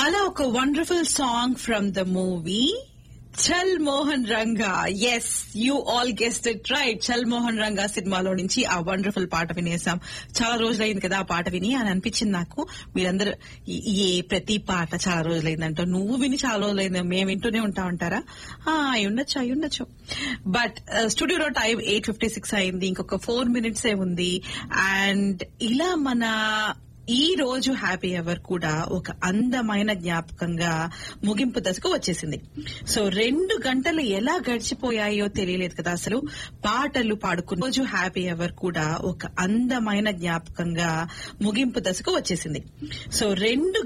అలా ఒక wonderful song from the movie Chal Mohan Ranga yes you all guessed it right Chal Mohan Ranga సినిమాలో నుంచి ఆ వండర్ఫుల్ పాట వినేసాం చాలా రోజులైంది కదా ఆ పాట విని అని అనిపించింది నాకు మీరందరూ ఈ- ఏ ప్రతి పాట చాలా రోజులైందంట నువ్వు విని చాలా రోజులైంది మేము వింటూనే ఉంటా ఉంటారా ఆ, అయి ఉండొచ్చు అయి ఉండొచ్చు బట్ స్టూడియోలో టైం ఎయిట్ ఫిఫ్టీ సిక్స్ అయింది ఇంకొక ఫోర్ మినిట్స్ ఏ ఉంది అండ్ ఇలా మన ఈ రోజు హ్యాపీ అవర్ కూడా ఒక అందమైన జ్ఞాపకంగా ముగింపు దశకు వచ్చేసింది సో రెండు గంటలు ఎలా గడిచిపోయాయో తెలియలేదు కదా అసలు పాటలు పాడుకున్న రోజు హ్యాపీ అవర్ కూడా ఒక అందమైన జ్ఞాపకంగా ముగింపు దశకు వచ్చేసింది సో రెండు